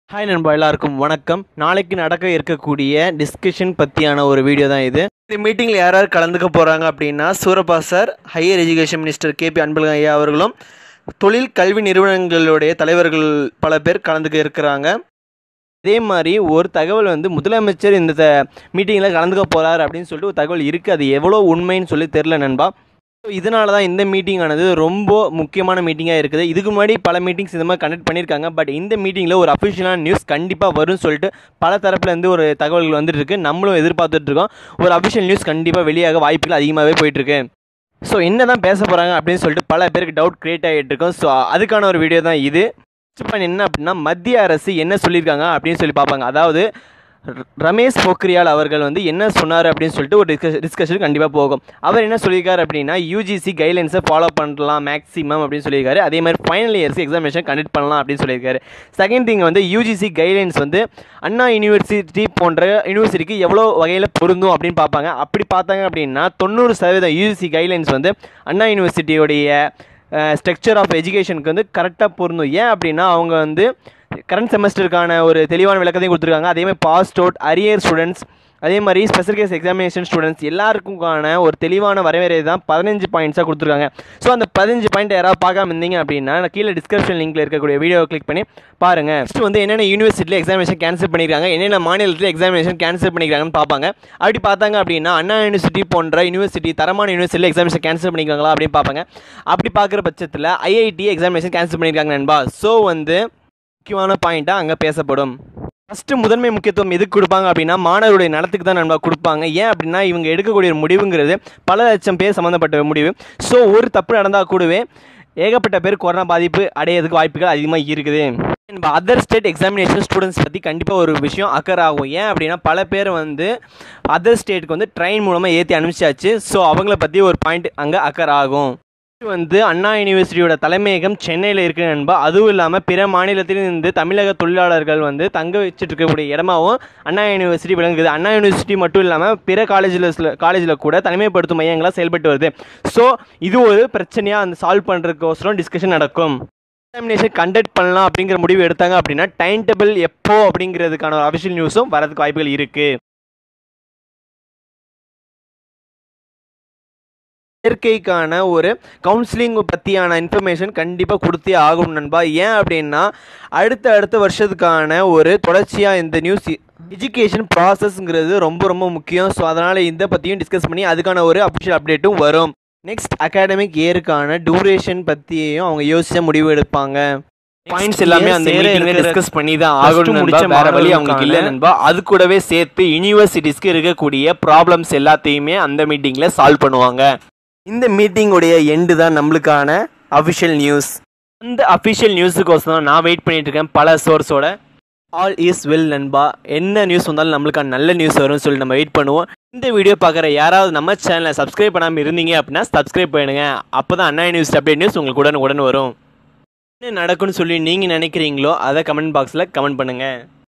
hi நண்பா எல்லாருக்கும் வணக்கம் நாளைக்கு நடக்க இருக்கக்கூடிய டிஸ்கஷன் பற்றியான ஒரு வீடியோ தான் இது இந்த மீட்டிங்கில் யார் யார் கலந்துக்க போகிறாங்க அப்படின்னா Surappa sir higher education minister K P Anbazhagan ஐயா அவர்களும் தொழில் கல்வி நிறுவனங்களுடைய தலைவர்கள் பல பேர் கலந்துக்க இருக்கிறாங்க அதே மாதிரி ஒரு தகவல் வந்து முதலமைச்சர் இந்த மீட்டிங்கில் கலந்துக்க போகிறார் அப்படின்னு சொல்லிட்டு ஒரு தகவல் இருக்குது அது எவ்வளோ உண்மைன்னு சொல்லி தெரில நண்பா ஸோ இதனால தான் இந்த மீட்டிங் ஆனது ரொம்ப முக்கியமான மீட்டிங்காக இருக்குது இதுக்கு முன்னாடி பல மீட்டிங்ஸ் இந்த மாதிரி கண்டக்ட் பண்ணியிருக்காங்க பட் இந்த மீட்டிங்கில் ஒரு அஃபிஷியலான நியூஸ் கண்டிப்பாக வரும்னு சொல்லிட்டு பல தரப்புலேருந்து ஒரு தகவல்கள் வந்துட்டு இருக்கு நம்மளும் எதிர்பார்த்துட்டு இருக்கோம் ஒரு அஃபிஷியல் நியூஸ் கண்டிப்பாக வெளியாக வாய்ப்புகள் அதிகமாகவே போயிட்டுருக்கு ஸோ என்ன தான் பேச போகிறாங்க அப்படின்னு சொல்லிட்டு பல பேருக்கு டவுட் கிரியேட் ஆகிட்டு இருக்கும் ஸோ அதுக்கான ஒரு வீடியோ தான் இது ஃபர்ஸ்ட் பாயிண்ட் என்ன அப்படின்னா மத்திய அரசு என்ன சொல்லியிருக்காங்க அப்படின்னு சொல்லி பார்ப்பாங்க அதாவது ர- ரமேஷ் போக்ரியால் அவர்கள் வந்து என்ன சொன்னார் அப்படின்னு சொல்லிட்டு ஒரு டிஸ்கஷன் டிஸ்கஷன் கண்டிப்பாக போகும் அவர் என்ன சொல்லியிருக்காரு அப்படின்னா யூஜிசி கைட்லைன்ஸை ஃபாலோ பண்ணலாம் மேக்ஸிமம் அப்படின்னு சொல்லியிருக்காரு அதே மாதிரி ஃபைனல் இயர்ஸ் எக்ஸாமினேஷன் கண்டக்ட் பண்ணலாம் அப்படின்னு சொல்லியிருக்காரு செகண்ட் திங் வந்து யூஜிசி கைட்லைன்ஸ் வந்து அண்ணா யூனிவர்சிட்டி போன்ற யூனிவர்சிட்டிக்கு எவ்வளோ வகையில் பொருந்தும் அப்படின்னு பார்ப்பாங்க அப்படி பார்த்தாங்க அப்படின்னா தொண்ணூறு சதவீதம் யூஜிசி கைட்லைன்ஸ் வந்து அண்ணா யூனிவர்சிட்டியோடைய ஸ்ட்ரக்சர் ஆஃப் எஜுகேஷனுக்கு வந்து கரெக்டாக பொருந்தும் ஏன் அப்படின்னா அவங்க வந்து கரண்ட் செமஸ்டருக்கான ஒரு தெளிவான விளக்கத்தையும் கொடுத்துருக்காங்க அதே மாதிரி பாஸ்ட் அவுட் அரியர் ஸ்டூடெண்ட்ஸ் அதே மாதிரி ஸ்பெஷல் கேஸ் எக்ஸாமினேஷன் ஸ்டூடெண்ட்ஸ் எல்லாருக்குமான ஒரு தெளிவான வரைமுறை தான் பதினஞ்சு பாயிண்ட்ஸாக கொடுத்துருக்காங்க ஸோ அந்த பதினஞ்சு பாயிண்ட் யாராவது பார்க்காம இருந்தீங்க அப்படின்னா நான் கீழே டிஸ்கிரிப்ஷன் லிங்க்ல இருக்கக்கூடிய வீடியோ கிளிக் பண்ணி பாருங்க ஃபஸ்ட்டு வந்து என்னென்ன யூனிவர்சிட்டியில் எக்ஸாமினேஷன் கேன்சல் பண்ணியிருக்காங்க என்னென்ன மாநிலத்தில் எக்ஸாமினேஷன் கேன்சல் பண்ணியிருக்காங்கன்னு பார்ப்பாங்க அப்படி பார்த்தாங்க அப்படின்னா அண்ணா யூனிவர்சிட்டி போன்ற யூனிவர்சிட்டி தரமான யூனிவர்சிட்டியில் எக்ஸாமினேஷன் கேன்சல் பண்ணியிருக்காங்களா அப்படின்னு பார்ப்பாங்க அப்படி பார்க்குற பட்சத்தில் ஐஐடி எக்ஸாமினேஷன் கேன்சல் பண்ணியிருக்காங்க நண்பா ஸோ வந்து முக்கியமான பாயிண்ட்டாக அங்கே பேசப்படும் ஃபஸ்ட்டு முதன்மை முக்கியத்துவம் எதுக்கு கொடுப்பாங்க அப்படின்னா மாணவருடைய நலத்துக்கு தான் நண்பா கொடுப்பாங்க ஏன் அப்படின்னா இவங்க எடுக்கக்கூடிய ஒரு முடிவுங்கிறது பல லட்சம் பேர் சம்மந்தப்பட்ட முடிவு ஸோ ஒரு தப்பு நடந்தால் கூடவே ஏகப்பட்ட பேர் கொரோனா பாதிப்பு அடையிறதுக்கு வாய்ப்புகள் அதிகமாக இருக்குது நம்ம அதர் ஸ்டேட் எக்ஸாமினேஷன் ஸ்டூடெண்ட்ஸ் பற்றி கண்டிப்பாக ஒரு விஷயம் அக்கர் ஆகும் ஏன் அப்படின்னா பல பேர் வந்து அதர் ஸ்டேட்டுக்கு வந்து ட்ரெயின் மூலமாக ஏற்றி அனுப்பிச்சாச்சு ஸோ அவங்கள பற்றி ஒரு பாயிண்ட் அங்கே அக்கர் ஆகும் இது வந்து அண்ணா யூனிவர்சிட்டியோட தலைமையகம் சென்னையில் இருக்கு நண்பா அதுவும் இல்லாமல் பிற மாநிலத்திலிருந்து தமிழக தொழிலாளர்கள் வந்து தங்க வச்சுட்டு இருக்கக்கூடிய இடமாவும் அண்ணா யூனிவர்சிட்டி விளங்குது அண்ணா யூனிவர்சிட்டி மட்டும் இல்லாமல் பிற காலேஜில் காலேஜில் கூட தனிமைப்படுத்தும் மையங்களாக செயல்பட்டு வருது ஸோ இது ஒரு பிரச்சனையாக அந்த சால்வ் பண்ணுறதுக்கோசரம் டிஸ்கஷன் நடக்கும் எக்ஸாமினேஷன் கண்டக்ட் பண்ணலாம் அப்படிங்கிற முடிவு எடுத்தாங்க அப்படின்னா டைம் டேபிள் எப்போ அப்படிங்கிறதுக்கான ஒரு அஃபிஷியல் நியூஸும் வரதுக்கு வாய்ப்புகள் இருக்குது சேர்க்கைக்கான ஒரு கவுன்சிலிங் பற்றியான இன்ஃபர்மேஷன் கண்டிப்பாக கொடுத்தே ஆகும் நண்பா ஏன் அப்படின்னா அடுத்த அடுத்த வருஷத்துக்கான ஒரு தொடர்ச்சியாக இந்த நியூஸ் எஜுகேஷன் ப்ராசஸ்ங்கிறது ரொம்ப ரொம்ப முக்கியம் ஸோ அதனால் இதை பற்றியும் டிஸ்கஸ் பண்ணி அதுக்கான ஒரு அஃபிஷியல் அப்டேட்டும் வரும் நெக்ஸ்ட் அகாடமிக் இயருக்கான டியூரேஷன் பற்றியும் அவங்க யோசிச்ச முடிவு எடுப்பாங்க பாயிண்ட்ஸ் எல்லாமே அந்த மீட்டிங்ல டிஸ்கஸ் பண்ணி தான் ஆகணும் முடிச்ச வேற வழி அவங்களுக்கு இல்ல நண்பா அது கூடவே சேர்த்து யூனிவர்சிட்டிஸ்க்கு இருக்கக்கூடிய ப்ராப்ளம்ஸ் எல்லாத்தையுமே அந்த மீட்டிங்ல சால்வ் பண்ணுவாங்க இந்த மீட்டிங்குடைய எண்டு தான் நம்மளுக்கான அஃபிஷியல் நியூஸ் அந்த அஃபிஷியல் நியூஸுக்கோசம் தான் நான் வெயிட் பண்ணிட்டு இருக்கேன் பல சோர்ஸோட ஆல் இஸ் வெல் நண்பா என்ன நியூஸ் வந்தாலும் நம்மளுக்கான நல்ல நியூஸ் வரும்னு சொல்லி நம்ம வெயிட் பண்ணுவோம் இந்த வீடியோ பார்க்குற யாராவது நம்ம சேனலை சப்ஸ்கிரைப் பண்ணாமல் இருந்தீங்க அப்படின்னா சப்ஸ்கிரைப் பண்ணுங்க அப்போ தான் அண்ணா நியூஸ் அப்டேட் நியூஸ் உங்களுக்கு உடனே உடனே வரும் என்ன நடக்கும்னு சொல்லி நீங்கள் நினைக்கிறீங்களோ அதை கமெண்ட் பாக்ஸில் கமெண்ட் பண்ணுங்கள்